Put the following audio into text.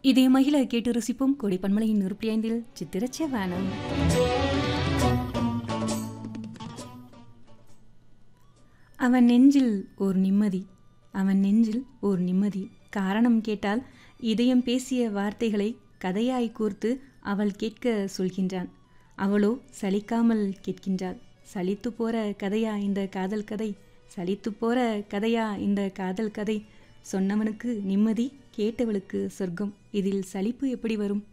இதே மகிழ கேட்டு ரசிப்போம் கோடி பன்மலையின் நூறுபடி ஐந்தில் சித்திரச்ச வானம் அவன் நெஞ்சில் ஓர் நிம்மதி அவன் நெஞ்சில் ஓர் நிம்மதி காரணம் கேட்டால் இதயம் பேசிய வார்த்தைகளை கதையாய் கூர்த்து அவள் கேட்க சொல்கின்றான் அவளோ சலிக்காமல் கேட்கின்றாள் சலித்து போற கதையா இந்த காதல் கதை சலித்து போற கதையா இந்த காதல் கதை சொன்னவனுக்கு நிம்மதி கேட்டவளுக்கு சொர்க்கம் இதில் சலிப்பு எப்படி வரும்